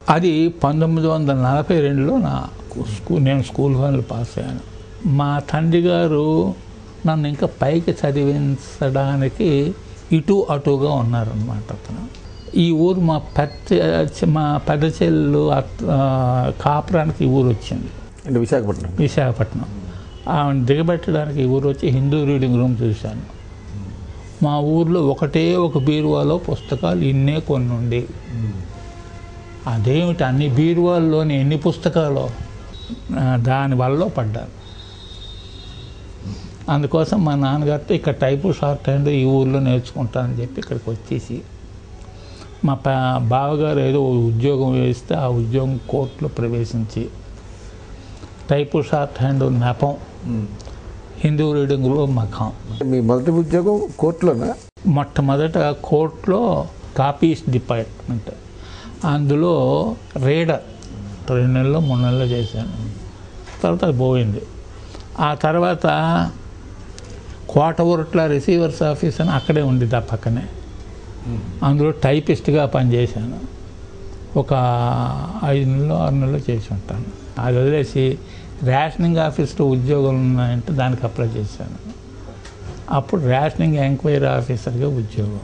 అది పంతొమ్మిది వందల నలభై రెండులో నా స్కూల్ నేను స్కూల్ వాళ్ళు పాస్ అయ్యాను మా తండ్రి గారు నన్ను ఇంకా పైకి చదివించడానికి ఇటు అటుగా ఉన్నారనమాట అతను ఈ ఊరు మా పెద్ద మా పెద్ద చెల్లు అత్త- ఆ, కాపురానికి ఈ ఊరు వచ్చింది అంటే విశాఖపట్నం విశాఖపట్నం ఆమె దిగబెట్టడానికి ఈ ఊరు వచ్చి హిందూ రీడింగ్ రూమ్ చూశాను మా ఊర్లో ఒకటే ఒక బీరువాలో పుస్తకాలు ఇన్నే కొన్ని ఉండేవి అదేమిటి అన్ని బీరువాల్లోని ఎన్ని పుస్తకాలు ఆ, దాని వల్ల పడ్డాను అందుకోసం మా నాన్నగారితో ఇక్కడ టైపు షార్ట్ హ్యాండ్ ఈ ఊర్లో నేర్చుకుంటానని చెప్పి ఇక్కడికి వచ్చేసి మా పా బావగారు ఏదో ఉద్యోగం వేస్తే ఆ ఉద్యోగం కోర్టులో ప్రవేశించి టైపు షార్ట్ హ్యాండ్ నెపం హిందూ రీడింగ్లో మఖం మీ మొదటి ఉద్యోగం కోర్టులోనా మొట్టమొదట కోర్టులో కాపీస్ డిపార్ట్మెంట్ అందులో రీడర్ రెండు నెలలు మూడు నెలలు చేశాను తర్వాత అది పోయింది ఆ తర్వాత కోటవురట్ల రిసీవర్స్ ఆఫీస్ అని అక్కడే ఉండేది ఆ పక్కనే అందులో టైపిస్ట్గా పనిచేశాను ఒక ఐదు నెలలు ఆరు నెలలు చేసి ఉంటాను అది వదిలేసి రేషనింగ్ ఆఫీస్లో ఉద్యోగాలు ఉన్నాయంటే దానికి అప్లై చేశాను అప్పుడు రేషనింగ్ ఎంక్వైరీ ఆఫీసర్గా ఉద్యోగం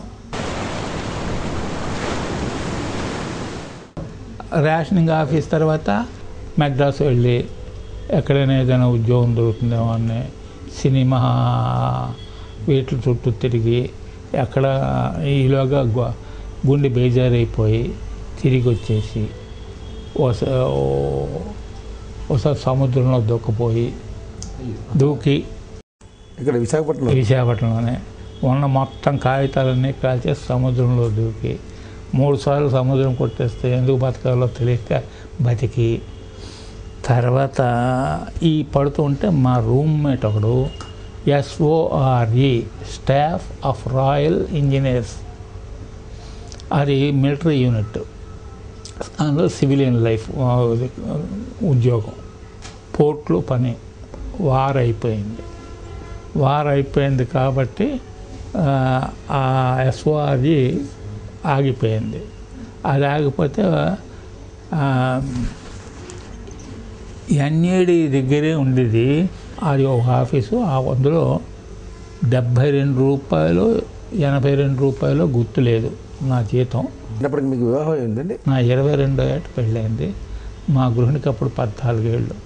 రేషనింగ్ ఆఫీస్ తర్వాత మెడ్రాస్ వెళ్ళి ఎక్కడైనా ఏదైనా ఉద్యోగం దొరుకుతుందేమో అని సినిమా వీటి చుట్టూ తిరిగి ఎక్కడ ఈలోగా గు- గుండె బేజారైపోయి తిరిగి వచ్చేసి ఓస- ఓ- ఒకసారి సముద్రంలో దూకపోయి దూకి ఇక్కడ విశాఖపట్నం విశాఖపట్నంలోనే ఉన్న మొత్తం కాగితాలన్నీ కాల్చేసి సముద్రంలో దూకి మూడు సార్లు సముద్రం కొట్టేస్తే ఎందుకు బతకాలో తెలియక బతికి తర్వాత ఈ పడుతూ ఉంటే మా రూమ్మేట్ ఒకడు SORE staff of Royal Engineers అది మిలిటరీ యూనిట్ అందులో సివిలియన్ లైఫ్ ఆ, ఉద్యోగం పోర్ట్లో పని వార్ అయిపోయింది వార్ అయిపోయింది కాబట్టి ఆ, ఆ ఎస్ఓఆర్జి ఆగిపోయింది అది ఆగిపోతే ఎన్ఏడి దగ్గరే ఉండేది అది ఒక ఆఫీసు ఆ అందులో డెబ్భై రెండు రూపాయలు ఎనభై రెండు రూపాయలు గుర్తు లేదు నా జీతం అప్పటికి మీకు వివాహం అయిందండి నా ఇరవై రెండో ఏట పెళ్ళైంది మా గృహిణికి అప్పుడు పద్నాలుగేళ్ళు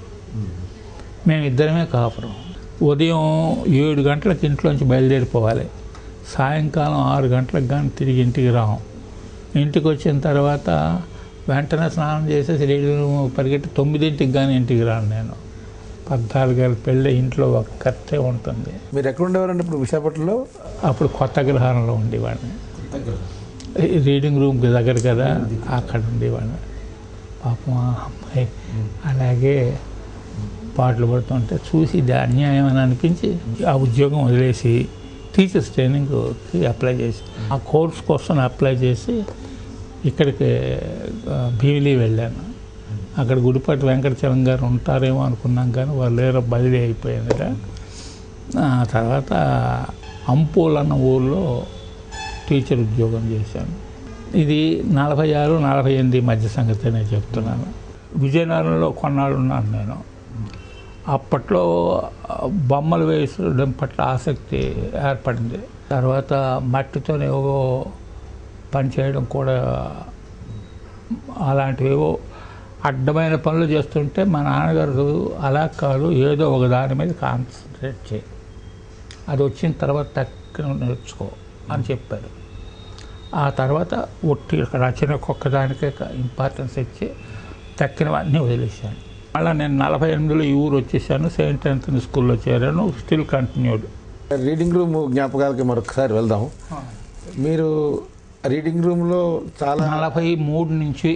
మేము ఇద్దరమే కాపురం ఉదయం ఏడు గంటలకు ఇంట్లోంచి బయలుదేరిపోవాలి సాయంకాలం ఆరు గంటలకు కానీ తిరిగి ఇంటికి రాము ఇంటికి వచ్చిన తర్వాత వెంటనే స్నానం చేసేసి రెడీ పరిగెట్టి తొమ్మిదింటికి కానీ ఇంటికి రాను నేను పద్నాలుగేళ్ళ పెళ్ళి ఇంట్లో ఒక్కటే ఉంటుంది మీరు ఎక్కడ ఉండేవారండి ఇప్పుడు విశాఖపట్నంలో అప్పుడు కొత్త గ్రహాలలో ఉండేవాడిని ఈ రీడింగ్ రూమ్కి దగ్గర కదా అక్కడ ఉండేవాడిని పాపం ఆ అమ్మాయి అలాగే పాటలు పడుతుంటే చూసి ఇది అన్యాయం అని అనిపించి ఆ ఉద్యోగం వదిలేసి టీచర్స్ ట్రైనింగ్కి అప్లై చేసి ఆ కోర్స్ కోసం అప్లై చేసి ఇక్కడికి ఆ, భీమిలి వెళ్ళాను అక్కడ గుడిపాటి వెంకటచలం గారు ఉంటారేమో అనుకున్నాం కానీ వాళ్ళు లేరో బదిలీ అయిపోయిందిగా ఆ తర్వాత అంపోల్ అన్న ఊళ్ళో టీచర్ ఉద్యోగం చేశాను ఇది నలభై ఆరు నలభై ఎనిమిది మధ్య సంగతి నేను చెప్తున్నాను విజయనగరంలో కొన్నాళ్ళు ఉన్నాను నేను అప్పట్లో ఆ, బొమ్మలు వేసడం పట్ల ఆసక్తి ఏర్పడింది తర్వాత మట్టితోనేవో పని చేయడం కూడా అలాంటివేవో అడ్డమైన పనులు చేస్తుంటే మా నాన్నగారు అలా కాదు ఏదో ఒక దాని మీద కాన్సన్ట్రేట్ చేయి అది వచ్చిన తర్వాత టక్కున నేర్చుకో అని చెప్పారు ఆ తర్వాత ఒట్టి రచనకు ఒక్కదానికే ఇంపార్టెన్స్ ఇచ్చి తక్కినవన్నీ వదిలేశాను మళ్ళీ నేను నలభై ఎనిమిదిలో ఈ ఊరు వచ్చేసాను సెయింట్ ఆంథనీ స్కూల్లో చేరాను స్టిల్ కంటిన్యూడ్ రీడింగ్ రూమ్ జ్ఞాపకాలకి మరొకసారి వెళ్దాం మీరు రీడింగ్ రూమ్లో చాలా నలభై మూడు నుంచి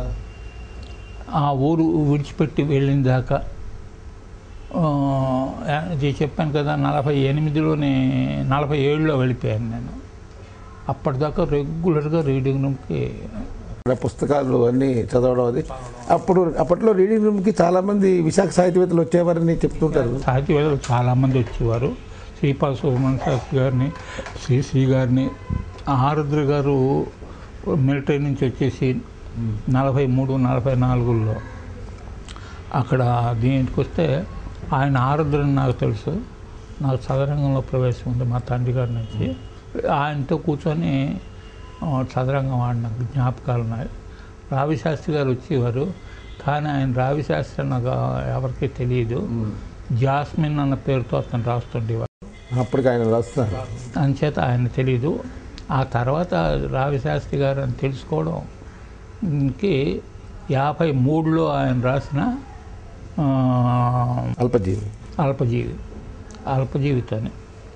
ఆ ఊరు విడిచిపెట్టి వెళ్ళిన దాకా ఆ, ఇది చెప్పాను కదా నలభై ఎనిమిదిలోనే నలభై ఏడులో వెళ్ళిపోయాను నేను అప్పటిదాకా రెగ్యులర్గా రీడింగ్ రూమ్కి ఇక్కడ పుస్తకాలు అన్నీ చదవడం అది అప్పుడు అప్పట్లో రీడింగ్ రూమ్కి చాలామంది విశాఖ సాహిత్యవేత్తలు వచ్చేవారని చెప్తుంటారు సాహిత్యవేత్తలు చాలామంది వచ్చేవారు శ్రీపాల్ సుబ్రహ్మణ్య శాస్త్రి గారిని శ్రీశ్రీ గారిని ఆరుద్ర గారు మిలిటరీ నుంచి వచ్చేసి నలభై మూడు నలభై నాలుగులో అక్కడ దీనికి వస్తే ఆయన ఆరుద్రని నాకు తెలుసు నాకు చదరంగంలో ప్రవేశం ఉంది మా తండ్రి గారి నుంచి ఆయనతో కూర్చొని ఆ, చదరంగం ఆడిన జ్ఞాపకాలు ఉన్నాయి రావిశాస్త్రి గారు వచ్చేవారు కానీ ఆయన రావిశాస్త్రి నాకు ఎవరికీ తెలియదు జాస్మిన్ అన్న పేరుతో అతను రాస్తుండేవారు అప్పటికి ఆయన రాస్తున్నారు అంచేత ఆయన తెలీదు ఆ తర్వాత రావిశాస్త్రి గారు అని తెలుసుకోవడంకి యాభై మూడులో ఆయన రాసిన ఆ, అల్పజీవి అల్పజీవి అల్పజీవితాన్ని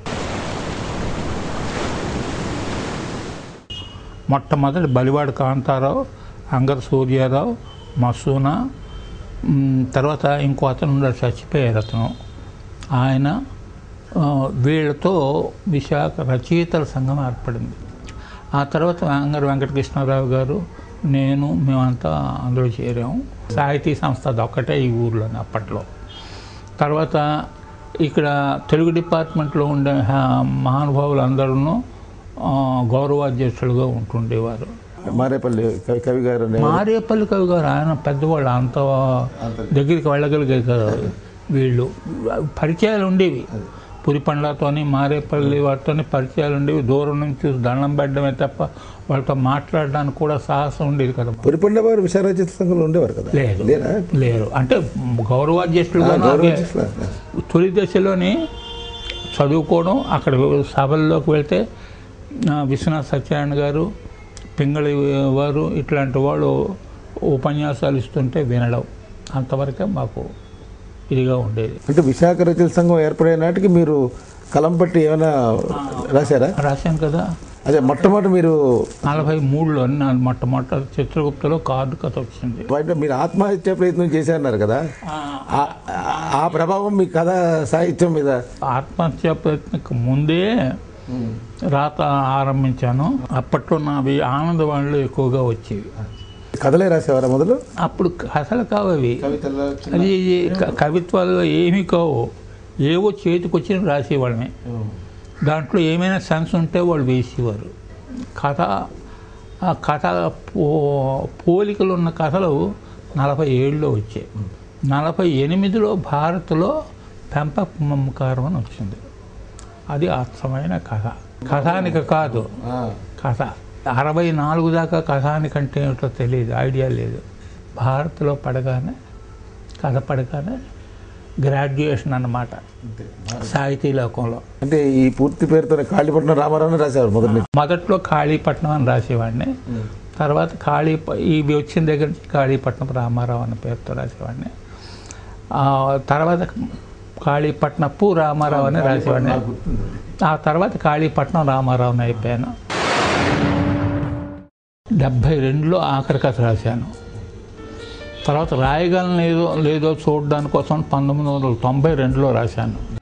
మొట్టమొదటి బలివాడ కాంతారావు అంగర సూర్యారావు మసూనా మ్, తర్వాత ఇంకో అతను ఉన్నాడు చచ్చిపోయారు అతను ఆయన ఆ, వీళ్ళతో విశాఖ రచయితల సంఘం ఏర్పడింది ఆ తర్వాత అంగర వెంకటకృష్ణారావు గారు నేను మేమంతా అందులో చేరాము సాహితీ సంస్థ అదొక్కటే ఈ ఊర్లోనే అప్పట్లో తర్వాత ఇక్కడ తెలుగు డిపార్ట్మెంట్లో ఉండే ఆ, మహానుభావులు అందరూ గౌరవాధ్యక్షులుగా ఉంటుండేవారు మారేపల్లి కవి కవి గారు అనే- మారేపల్లి కవి గారు ఆయన పెద్దవాళ్ళు అంత దగ్గరికి వెళ్ళగలిగే కదా వీళ్ళు పరిచయాలు ఉండేవి పురిపండ్లతోని మారేపల్లి వాటితోని పరిచయాలు ఉండేవి దూరం నుంచి చూసి దండం పెట్టడమే తప్ప వాళ్ళతో మాట్లాడడానికి కూడా సాహసం ఉండేది కదా పురిపండ వారు విశారచిత సంఘంలో ఉండేవారు కదా లేదు లేరా లేరు అంటే గౌరవాధ్యక్షులుగా గౌరవ తొలి దశలోని చదువుకోవడం అక్కడ సభల్లోకి వెళ్తే ఆ, విశ్వనాథ్ సత్యనారాయణ గారు పింగళి వారు ఇట్లాంటి వాళ్ళు ఉపన్యాసాలు ఇస్తుంటే వినడం అంతవరకే మాకు ఇదిగా ఉండేది అంటే విశాఖ రచయిత సంఘం ఏర్పడే నాటికి మీరు కలం పట్టి ఏమైనా రాశారా రాశాను కదా అదే మొట్టమొదటి మీరు నలభై మూడులో నా మొట్టమొదటి చిత్రగుప్తలో కార్డు కథ వచ్చింది అంటే మీరు ఆత్మహత్య ప్రయత్నం చేశారన్నారు కదా ఆ- ఆ ప్రభావం మీ కథ సాహిత్యం మీద ఆత్మహత్య ప్రయత్నకు ముందే రాత ఆరంభించాను అప్పట్లో నావి ఆనందవాళ్ళు ఎక్కువగా వచ్చేవి కథలే రాసేవారా మొదలు అప్పుడు కథలు కావు అవి అది క- కవిత్వాలు ఏమీ కావు ఏవో చేతికి వచ్చిన రాసేవాళ్ళమే దాంట్లో ఏమైనా సెన్స్ ఉంటే వాళ్ళు వేసేవారు కథ ఆ కథ పో పోలికలు ఉన్న కథలు నలభై ఏడులో వచ్చాయి నలభై ఎనిమిదిలో భారత్లో పెంపక మమకారం అని వచ్చింది అది అర్థమైన కథ కథానిక కాదు కథ అరవై నాలుగు దాకా కథానిక అంటే ఏమిటో తెలియదు ఐడియా లేదు భారత్లో పడగానే కథ పడగానే గ్రాడ్యుయేషన్ అన్నమాట సాహితీ లోకంలో అంటే ఈ పూర్తి పేరుతో కాళీపట్నం రామారావు రాసేవారు మొదటి నుంచి మొదట్లో కాళీపట్నం అని రాసేవాడిని తర్వాత కాళీ ఇవి వచ్చిన దగ్గర నుంచి కాళీపట్నం రామారావు అన్న పేరుతో రాసేవాడిని ఆ తర్వాత కాళీపట్నపు రామారావు అని రాసేవాడిని ఆ తర్వాత కాళీపట్నం రామారావు అని అయిపోయాను డెబ్భై రెండులో ఆఖరి కథ రాశాను తర్వాత రాయగలను లేదో లేదో చూడడానికి కోసం పంతొమ్మిది వందల తొంభై రెండులో రాశాను